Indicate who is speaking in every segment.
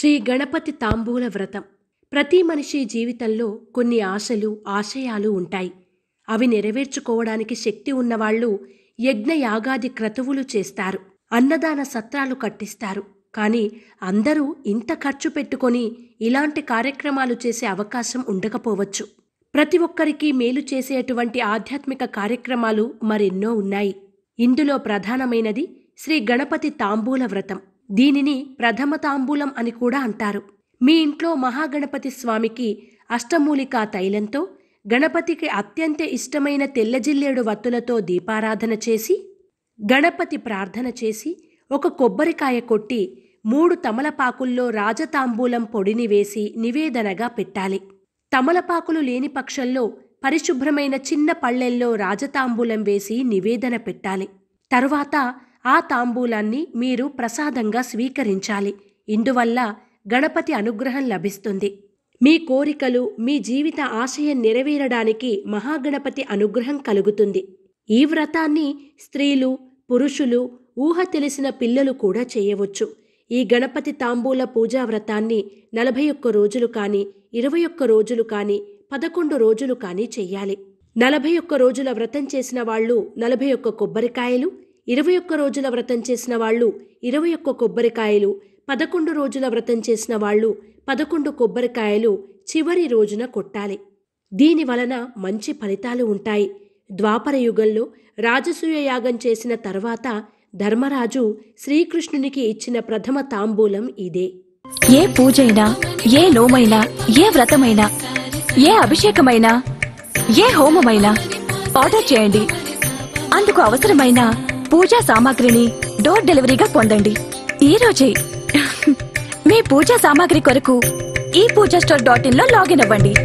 Speaker 1: శ్రీ గణపతి తాంబూల వ్రతం ప్రతి మనిషి జీవితంలో కొన్ని ఆశలు ఆశయాలు ఉంటాయి అవి నెరవేర్చుకోవడానికి శక్తి ఉన్నవాళ్లు యజ్ఞ యాగాది క్రతువులు చేస్తారు అన్నదాన సత్రాలు కట్టిస్తారు కానీ అందరూ ఇంత ఖర్చు పెట్టుకొని ఇలాంటి కార్యక్రమాలు చేసే అవకాశం ఉండకపోవచ్చు ప్రతి ఒక్కరికి మేలు చేసేటువంటి ఆధ్యాత్మిక కార్యక్రమాలు మరెన్నో ఉన్నాయి ఇందులో ప్రధానమైనది శ్రీ గణపతి తాంబూల వ్రతం దీనిని ప్రథమ తాంబూలం అని కూడా అంటారు మీ ఇంట్లో మహాగణపతి స్వామికి అష్టమూలికా తైలంతో గణపతికి అత్యంత ఇష్టమైన తెల్లజిల్లేడు వత్తులతో దీపారాధన చేసి గణపతి ప్రార్థన చేసి ఒక కొబ్బరికాయ కొట్టి మూడు తమలపాకుల్లో రాజతాంబూలం పొడిని వేసి నివేదనగా పెట్టాలి తమలపాకులు లేని పక్షంలో పరిశుభ్రమైన చిన్న పళ్ళెల్లో రాజతాంబూలం వేసి నివేదన పెట్టాలి తరువాత ఆ తాంబూలాన్ని మీరు ప్రసాదంగా స్వీకరించాలి ఇందువల్ల గణపతి అనుగ్రహం లభిస్తుంది మీ కోరికలు మీ జీవిత ఆశయం నెరవేరడానికి మహాగణపతి అనుగ్రహం కలుగుతుంది ఈ వ్రతాన్ని స్త్రీలు పురుషులు ఊహ తెలిసిన పిల్లలు కూడా చేయవచ్చు ఈ గణపతి తాంబూల పూజా వ్రతాన్ని నలభై ఒక్క రోజులు కానీ ఇరవై ఒక్క రోజులు కానీ పదకొండు రోజులు కానీ చెయ్యాలి నలభై ఒక్క రోజుల వ్రతం చేసిన వాళ్ళు నలభై ఒక్క కొబ్బరికాయలు ఇరవై ఒక్క రోజుల వ్రతం చేసిన వాళ్ళు ఇరవై ఒక్క కొబ్బరికాయలు పదకొండు రోజుల వ్రతం చేసిన వాళ్ళు పదకొండు కొబ్బరికాయలు చివరి రోజున కొట్టాలి దీని వలన మంచి ఫలితాలు ఉంటాయి ద్వాపర యుగంలో రాజసూయ యాగం చేసిన తర్వాత ధర్మరాజు శ్రీకృష్ణునికి ఇచ్చిన ప్రథమ తాంబూలం ఇదే
Speaker 2: ఏ పూజైనా ఏ నోమైనా ఏ వ్రతమైనా ఏ అభిషేకమైనా ఏ హోమమైనా ఆర్డర్ చేయండి అందుకు అవసరమైన పూజా సామాగ్రిని డోర్ డెలివరీగా పొందండి ఈ రోజే మీ పూజా సామాగ్రి కొరకు ఈ పూజా స్టోర్ డాట్ ఇన్ లో లాగిన్ అవ్వండి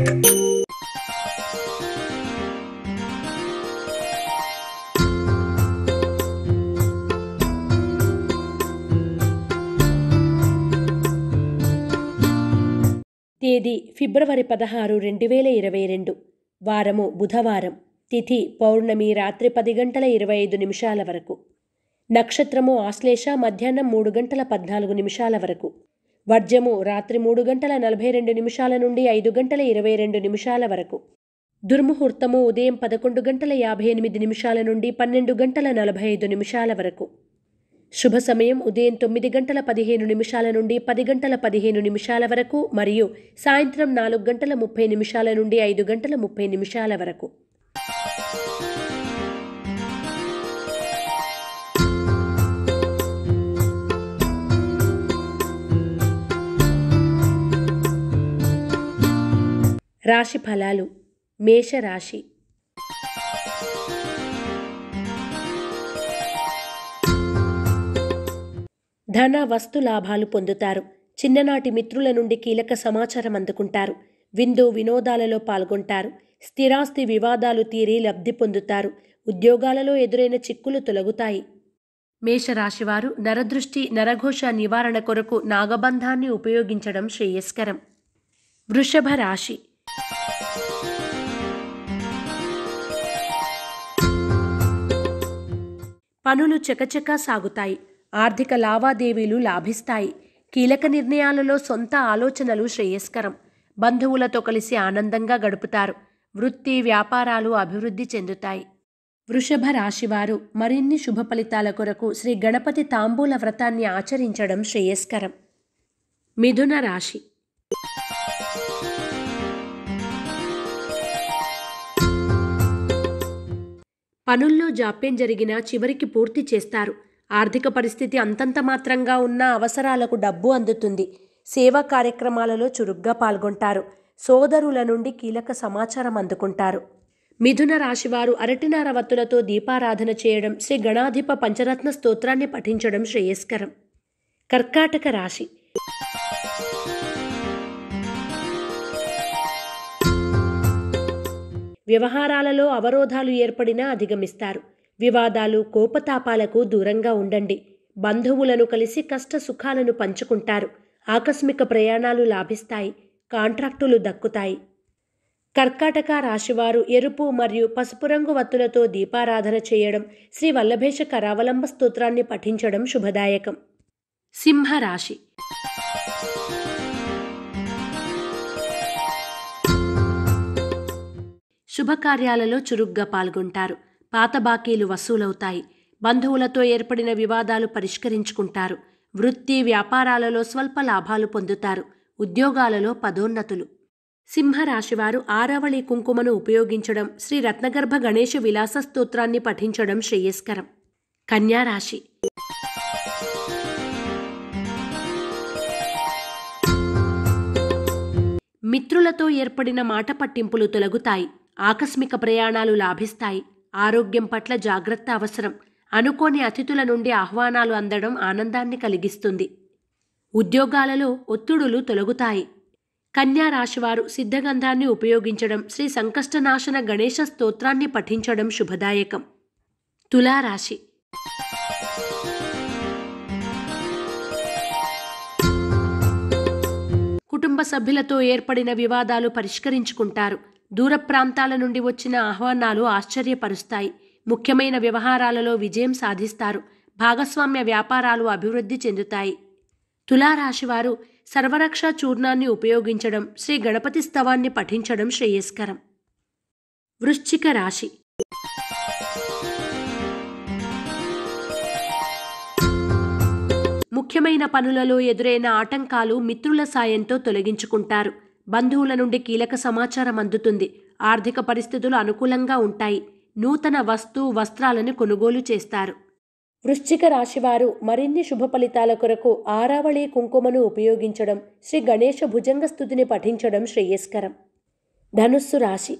Speaker 1: తేదీ ఫిబ్రవరి పదహారు రెండు వేల ఇరవై రెండు వారము బుధవారం తిథి పౌర్ణమి రాత్రి పది గంటల ఇరవై ఐదు నిమిషాల వరకు నక్షత్రము ఆశ్లేష మధ్యాహ్నం మూడు గంటల పద్నాలుగు నిమిషాల వరకు వర్జము రాత్రి మూడు గంటల నలభై రెండు నిమిషాల నుండి ఐదు గంటల ఇరవై రెండు నిమిషాల వరకు దుర్ముహూర్తము ఉదయం పదకొండు గంటల యాభై ఎనిమిది నిమిషాల నుండి పన్నెండు గంటల నలభై ఐదు నిమిషాల వరకు శుభ సమయం ఉదయం తొమ్మిది గంటల పదిహేను నిమిషాల నుండి పది గంటల పదిహేను నిమిషాల వరకు మరియు సాయంత్రం నాలుగు గంటల ముప్పై నిమిషాల నుండి ఐదు గంటల ముప్పై నిమిషాల వరకు రాశి ఫలాలు మేషరాశి ధన వస్తు లాభాలు పొందుతారు చిన్ననాటి మిత్రుల నుండి కీలక సమాచారం అందుకుంటారు విందు వినోదాలలో పాల్గొంటారు స్థిరాస్తి వివాదాలు తీరి లబ్ధి పొందుతారు ఉద్యోగాలలో ఎదురైన చిక్కులు తొలగుతాయి మేషరాశివారు నరదృష్టి నరఘోష నివారణ కొరకు నాగబంధాన్ని ఉపయోగించడం శ్రేయస్కరం వృషభ రాశి పనులు చకచకా సాగుతాయి ఆర్థిక లావాదేవీలు లాభిస్తాయి కీలక నిర్ణయాలలో సొంత ఆలోచనలు శ్రేయస్కరం బంధువులతో కలిసి ఆనందంగా గడుపుతారు వృత్తి వ్యాపారాలు అభివృద్ధి చెందుతాయి వృషభ రాశివారు మరిన్ని శుభ ఫలితాల కొరకు శ్రీ గణపతి తాంబూల వ్రతాన్ని ఆచరించడం శ్రేయస్కరం మిథున రాశి పనుల్లో జాప్యం జరిగినా చివరికి పూర్తి చేస్తారు ఆర్థిక పరిస్థితి అంతంత మాత్రంగా ఉన్న అవసరాలకు డబ్బు అందుతుంది సేవా కార్యక్రమాలలో చురుగ్గా పాల్గొంటారు సోదరుల నుండి కీలక సమాచారం అందుకుంటారు మిథున రాశివారు అరటినార వత్తులతో దీపారాధన చేయడం శ్రీ గణాధిప పంచరత్న స్తోత్రాన్ని పఠించడం శ్రేయస్కరం కర్కాటక రాశి వ్యవహారాలలో అవరోధాలు ఏర్పడినా అధిగమిస్తారు వివాదాలు కోపతాపాలకు దూరంగా ఉండండి బంధువులను కలిసి కష్ట సుఖాలను పంచుకుంటారు ఆకస్మిక ప్రయాణాలు లాభిస్తాయి కాంట్రాక్టులు దక్కుతాయి కర్కాటక రాశివారు ఎరుపు మరియు పసుపు రంగు వత్తులతో దీపారాధన చేయడం శ్రీ వల్లభేష కరావలంబ స్తోత్రాన్ని పఠించడం శుభదాయకం సింహరాశి శుభకార్యాలలో చురుగ్గా పాల్గొంటారు పాత బాకీలు వసూలవుతాయి బంధువులతో ఏర్పడిన వివాదాలు పరిష్కరించుకుంటారు వృత్తి వ్యాపారాలలో స్వల్ప లాభాలు పొందుతారు ఉద్యోగాలలో పదోన్నతులు సింహరాశివారు ఆరవళి కుంకుమను ఉపయోగించడం శ్రీ రత్నగర్భ గణేష విలాస స్తోత్రాన్ని పఠించడం శ్రేయస్కరం కన్యారాశి మిత్రులతో ఏర్పడిన మాట పట్టింపులు తొలగుతాయి ఆకస్మిక ప్రయాణాలు లాభిస్తాయి ఆరోగ్యం పట్ల జాగ్రత్త అవసరం అనుకోని అతిథుల నుండి ఆహ్వానాలు అందడం ఆనందాన్ని కలిగిస్తుంది ఉద్యోగాలలో ఒత్తిడులు తొలగుతాయి కన్యా రాశివారు సిద్ధగంధాన్ని ఉపయోగించడం శ్రీ సంకష్టనాశన గణేశ స్తోత్రాన్ని పఠించడం శుభదాయకం తులారాశి కుటుంబ సభ్యులతో ఏర్పడిన వివాదాలు పరిష్కరించుకుంటారు దూర ప్రాంతాల నుండి వచ్చిన ఆహ్వానాలు ఆశ్చర్యపరుస్తాయి ముఖ్యమైన వ్యవహారాలలో విజయం సాధిస్తారు భాగస్వామ్య వ్యాపారాలు అభివృద్ధి చెందుతాయి తులారాశివారు సర్వరక్ష చూర్ణాన్ని ఉపయోగించడం శ్రీ గణపతి స్తవాన్ని పఠించడం శ్రేయస్కరం వృశ్చిక రాశి ముఖ్యమైన పనులలో ఎదురైన ఆటంకాలు మిత్రుల సాయంతో తొలగించుకుంటారు బంధువుల నుండి కీలక సమాచారం అందుతుంది ఆర్థిక పరిస్థితులు అనుకూలంగా ఉంటాయి నూతన వస్తు వస్త్రాలను కొనుగోలు చేస్తారు వృశ్చిక రాశివారు మరిన్ని శుభ ఫలితాల కొరకు ఆరావళి కుంకుమను ఉపయోగించడం శ్రీ గణేష భుజంగ స్థుతిని పఠించడం శ్రేయస్కరం ధనుస్సు రాశి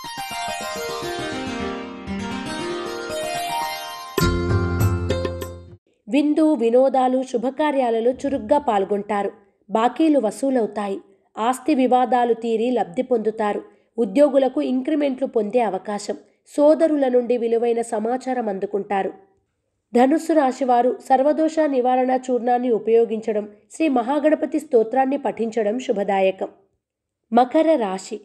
Speaker 1: విందు వినోదాలు శుభకార్యాలలో చురుగ్గా పాల్గొంటారు బాకీలు వసూలవుతాయి ఆస్తి వివాదాలు తీరి లబ్ధి పొందుతారు ఉద్యోగులకు ఇంక్రిమెంట్లు పొందే అవకాశం సోదరుల నుండి విలువైన సమాచారం అందుకుంటారు ధనుస్సు రాశివారు సర్వదోష నివారణ చూర్ణాన్ని ఉపయోగించడం శ్రీ మహాగణపతి స్తోత్రాన్ని పఠించడం శుభదాయకం మకర రాశి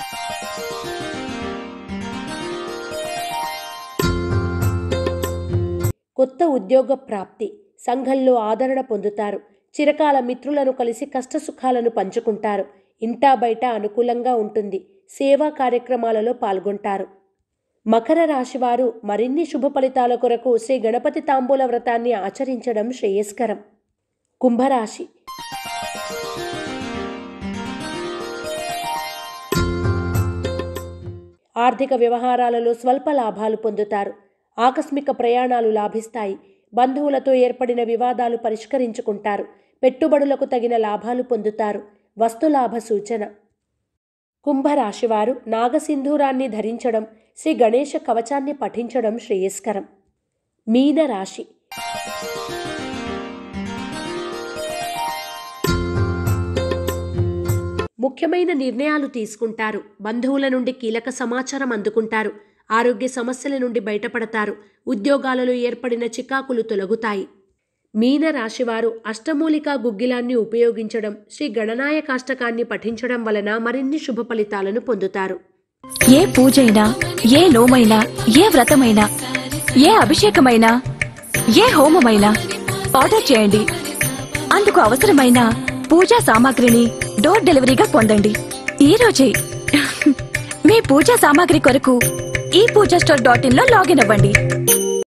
Speaker 1: కొత్త ఉద్యోగ ప్రాప్తి సంఘంలో ఆదరణ పొందుతారు చిరకాల మిత్రులను కలిసి కష్టసుఖాలను పంచుకుంటారు ఇంటా బయట అనుకూలంగా ఉంటుంది సేవా కార్యక్రమాలలో పాల్గొంటారు మకర రాశివారు మరిన్ని శుభ ఫలితాల కొరకు శ్రీ గణపతి తాంబూల వ్రతాన్ని ఆచరించడం శ్రేయస్కరం కుంభరాశి ఆర్థిక వ్యవహారాలలో స్వల్ప లాభాలు పొందుతారు ఆకస్మిక ప్రయాణాలు లాభిస్తాయి బంధువులతో ఏర్పడిన వివాదాలు పరిష్కరించుకుంటారు పెట్టుబడులకు తగిన లాభాలు పొందుతారు వస్తులాభ సూచన కుంభరాశివారు నాగసింధూరాన్ని ధరించడం శ్రీ గణేష కవచాన్ని పఠించడం శ్రేయస్కరం మీన రాశి ముఖ్యమైన నిర్ణయాలు తీసుకుంటారు బంధువుల నుండి కీలక సమాచారం అందుకుంటారు ఆరోగ్య సమస్యల నుండి బయటపడతారు ఉద్యోగాలలో ఏర్పడిన చికాకులు తొలగుతాయి మీన రాశివారు అష్టమూలికా గుగ్గిలాన్ని ఉపయోగించడం శ్రీ గణనాయకాష్టకాన్ని పఠించడం వలన మరిన్ని శుభ ఫలితాలను పొందుతారు
Speaker 2: ఏ పూజైనా ఏ నోమైనా ఏ వ్రతమైనా ఏ అభిషేకమైనా ఏ హోమమైనా ఆర్డర్ చేయండి అందుకు అవసరమైన పూజా సామాగ్రిని డోర్ డెలివరీగా పొందండి ఈ రోజే మీ పూజా సామాగ్రి కొరకు ఈ పూజా స్టోర్ డాట్ ఇన్ లో లాగిన్ అవ్వండి